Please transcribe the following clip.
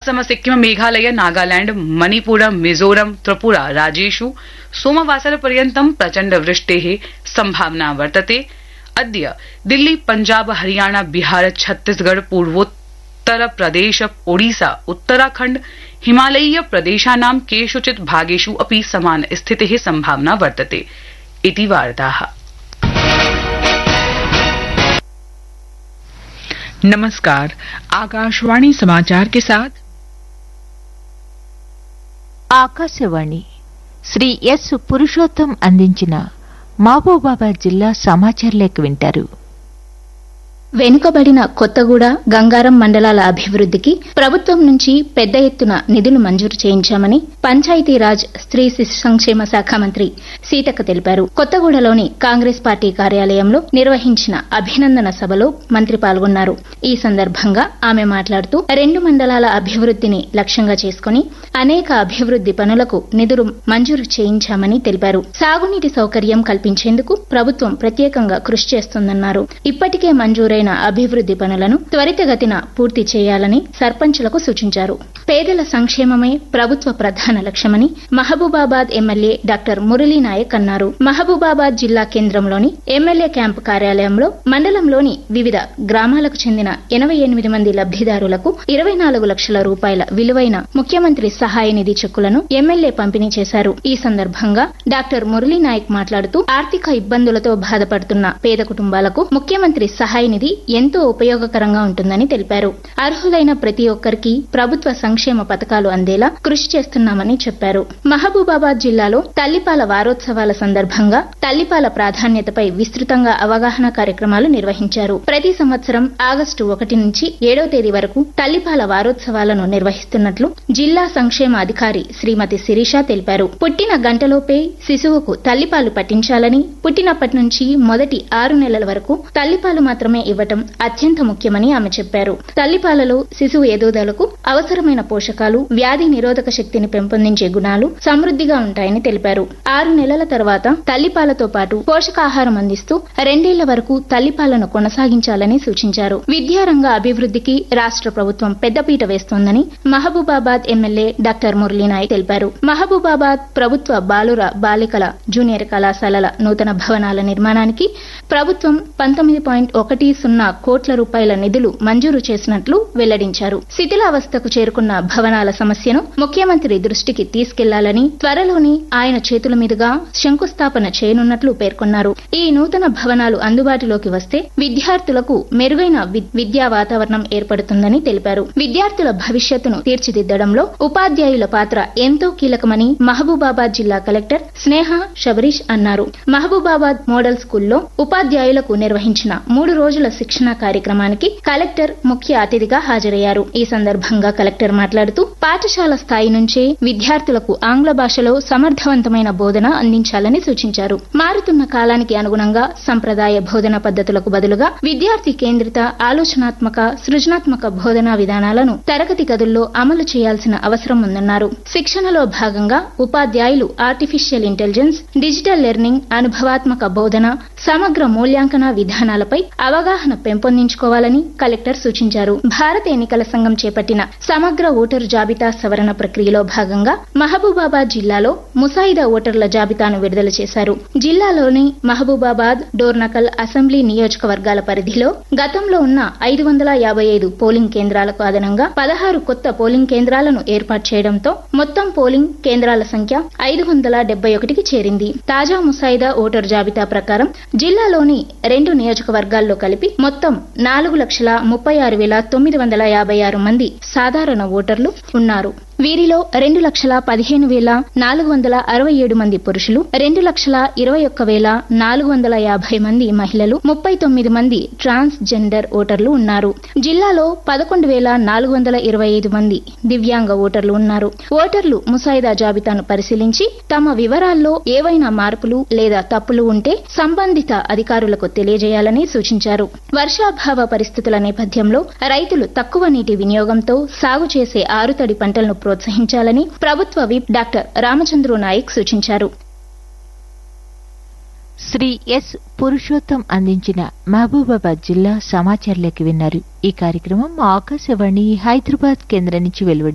असम सिक्किम मेघालय नागालैंड मणिपुर मिजोरम त्रिपुरा राज्येषु सोमवासरपर्यन्तं प्रचण्ड वृष्टेः सम्भावना वर्तते अद्य दिल्ली पञ्जाब हरियाणा बिहार छत्तीसगढ़ पूर्वोत्तर प्रदेश ओडिशा उत्तराखण्ड हिमालयीय प्रदेशानां केषुचित् भागेषु अपि समान स्थितेः सम्भावना वर्तते इति वार्ताः नमस्कार आकाशवाणी समाचार के साथ ఆకాశవాణి శ్రీ ఎస్ పురుషోత్తం అందించిన మహబూబాబాద్ జిల్లా సమాచార లేఖ వింటారు వెనుకబడిన కొత్తగూడ గంగారం మండలాల అభివృద్ధికి ప్రభుత్వం నుంచి పెద్ద ఎత్తున నిధులు మంజూరు చేయించామని పంచాయతీరాజ్ స్త్రీ శిశు సంక్షేమ శాఖ మంత్రి సీతక్క తెలిపారు కొత్తగూడలోని కాంగ్రెస్ పార్టీ కార్యాలయంలో నిర్వహించిన అభినందన సభలో మంత్రి పాల్గొన్నారు ఈ సందర్భంగా ఆమె మాట్లాడుతూ రెండు మండలాల అభివృద్ధిని లక్ష్యంగా చేసుకుని అనేక అభివృద్ది పనులకు నిధులు మంజూరు చేయించామని తెలిపారు సాగునీటి సౌకర్యం కల్పించేందుకు ప్రభుత్వం ప్రత్యేకంగా కృషి చేస్తుందన్నారు ఇప్పటికే మంజూరైన అభివృద్ది పనులను త్వరితగతిన పూర్తి చేయాలని సర్పంచులకు సూచించారు పేదల సంక్షేమమే ప్రభుత్వ ప్రధాన లక్ష్యమని మహబూబాబాద్ ఎమ్మెల్యే డాక్టర్ మురళీ నాయక్ అన్నారు మహబూబాబాద్ జిల్లా కేంద్రంలోని ఎమ్మెల్యే క్యాంపు కార్యాలయంలో మండలంలోని వివిధ గ్రామాలకు చెందిన ఎనభై ఎనిమిది మంది లబ్దిదారులకు ఇరవై నాలుగు లక్షల రూపాయల విలువైన ముఖ్యమంత్రి సహాయ నిధి చెక్కులను ఎమ్మెల్యే పంపిణీ చేశారు ఈ సందర్భంగా డాక్టర్ మురళీ నాయక్ మాట్లాడుతూ ఆర్థిక ఇబ్బందులతో బాధపడుతున్న పేద కుటుంబాలకు ముఖ్యమంత్రి సహాయ నిధి ఎంతో ఉపయోగకరంగా ఉంటుందని తెలిపారు అర్హులైన ప్రతి ఒక్కరికి ప్రభుత్వ సంక్షేమ పథకాలు అందేలా కృషి చేస్తున్నామని చెప్పారు మహబూబాబాద్ జిల్లాలో తల్లిపాల వారోత్సవాల సందర్భంగా తల్లిపాల ప్రాధాన్యతపై విస్తృతంగా అవగాహన కార్యక్రమాలు నిర్వహించారు ప్రతి సంవత్సరం ఆగస్టు ఒకటి నుంచి ఏడో తేదీ వరకు తల్లిపాల వారోత్సవాలను నిర్వహిస్తున్నట్లు జిల్లా సంక్షేమ అధికారి శ్రీమతి శిరీష తెలిపారు పుట్టిన గంటలోపే శిశువుకు తల్లిపాలు పట్టించాలని పుట్టినప్పటి నుంచి మొదటి ఆరు నెలల వరకు తల్లిపాలు మాత్రమే ఇవ్వటం అత్యంత ముఖ్యమని ఆమె చెప్పారు తల్లిపాలలో శిశువు ఎదుగుదలకు అవసరమైన పోషకాలు వ్యాధి నిరోధక శక్తిని పెంపొందించే గుణాలు సమృద్ధిగా ఉంటాయని తెలిపారు ఆరు నెలల తర్వాత తల్లిపాలతో పాటు పోషకాహారం అందిస్తూ రెండేళ్ల వరకు తల్లిపాలను కొనసాగించాలని సూచించారు విద్యారంగ అభివృద్ధికి రాష్ట్ర ప్రభుత్వం పెద్దపీట వేస్తోందని మహబూబాబాద్ ఎమ్మెల్యే డాక్టర్ మురళీనాయక్ తెలిపారు మహబూబాబాద్ ప్రభుత్వ బాలుర బాలికల జూనియర్ కళాశాలల నూతన భవనాల నిర్మాణానికి ప్రభుత్వం పంతొమ్మిది పాయింట్ ఒకటి సున్నా కోట్ల రూపాయల నిధులు మంజూరు చేసినట్లు వెల్లడించారు శిథిలావస్థకు చేరుకున్న భవనాల సమస్యను ముఖ్యమంత్రి దృష్టికి తీసుకెళ్లాలని త్వరలోని ఆయన చేతుల మీదుగా శంకుస్థాపన చేయనున్నట్లు పేర్కొన్నారు ఈ నూతన భవనాలు అందుబాటులోకి వస్తే విద్యార్థులకు మెరుగైన వి- విద్యా వాతావరణం ఏర్పడుతుందని తెలిపారు విద్యార్థుల భవిష్యత్తును తీర్చిదిద్దడంలో ఉపాధ్యాయుల పాత్ర ఎంతో కీలకమని మహబూబాబాద్ జిల్లా కలెక్టర్ స్నేహ శబరీష్ అన్నారు మహబూబాబాద్ మోడల్ స్కూల్లో ఉపాధ్యాయులకు నిర్వహించిన మూడు రోజుల శిక్షణ కార్యక్రమానికి కలెక్టర్ ముఖ్య అతిథిగా హాజరయ్యారు ఈ సందర్భంగా కలెక్టర్ మాట్లాడుతూ పాఠశాల స్థాయి నుంచే విద్యార్థులకు ఆంగ్ల భాషలో సమర్థవంతమైన బోధన అందించాలని సూచించారు మారుతున్న కాలానికి అనుగుణంగా సంప్రదాయ బోధన పద్ధతులకు బదులుగా విద్యార్థి కేంద్రిత ఆలోచనాత్మక సృజనాత్మక బోధనా విధానాలను తరగతి గదుల్లో అమలు చేయాల్సిన అవసరం ఉందన్నారు శిక్షణలో భాగంగా ఉపాధ్యాయులు ఆర్టిఫిషియల్ ఇంటెలిజెన్స్ డిజిటల్ లెర్నింగ్ అనుభవాత్మక బోధన సమగ్ర మూల్యాంకన విధానాలపై అవగాహన పెంపొందించుకోవాలని కలెక్టర్ సూచించారు భారత ఎన్నికల సంఘం చేపట్టిన సమగ్ర ఓటరు జాబితా సవరణ ప్రక్రియలో భాగంగా మహబూబాబాద్ జిల్లాలో ముసాయిదా ఓటర్ల జాబితాను విడుదల చేశారు జిల్లాలోని మహబూబాబాద్ డోర్నకల్ అసెంబ్లీ నియోజకవర్గాల పరిధిలో గతంలో ఉన్న ఐదు వందల యాభై ఐదు పోలింగ్ కేంద్రాలకు అదనంగా పదహారు కొత్త పోలింగ్ కేంద్రాలను ఏర్పాటు చేయడంతో మొత్తం పోలింగ్ కేంద్రాల సంఖ్య ఐదు వందల డెబ్బై ఒకటికి చేరింది తాజా ముసాయిదా ఓటరు జాబితా ప్రకారం జిల్లాలోని రెండు నియోజకవర్గాల్లో కలిపి మొత్తం నాలుగు లక్షల ముప్పై ఆరు వేల తొమ్మిది వందల యాభై ఆరు మంది సాధారణ ఓటర్లు ఉన్నారు వీరిలో రెండు లక్షల పదిహేను వేల నాలుగు వందల అరవై ఏడు మంది పురుషులు రెండు లక్షల ఇరవై ఒక్క వేల నాలుగు వందల యాభై మంది మహిళలు ముప్పై తొమ్మిది మంది ట్రాన్స్ జెండర్ ఓటర్లు ఉన్నారు జిల్లాలో పదకొండు వేల నాలుగు వందల ఇరవై ఐదు మంది దివ్యాంగ ఓటర్లు ఉన్నారు ఓటర్లు ముసాయిదా జాబితాను పరిశీలించి తమ వివరాల్లో ఏవైనా మార్పులు లేదా తప్పులు ఉంటే సంబంధిత అధికారులకు తెలియజేయాలని సూచించారు వర్షాభావ పరిస్థితుల నేపథ్యంలో రైతులు తక్కువ నీటి వినియోగంతో సాగు చేసే ఆరుతడి పంటలను ప్రోత్సహించాలని ప్రభుత్వ విప్ డాక్టర్ రామచంద్రు నాయక్ సూచించారు శ్రీ ఎస్ పురుషోత్తం అందించిన మహబూబాబాద్ జిల్లా సమాచార లేఖ విన్నారు ఈ కార్యక్రమం ఆకాశవాణి హైదరాబాద్ కేంద్రం నుంచి వెలువడింది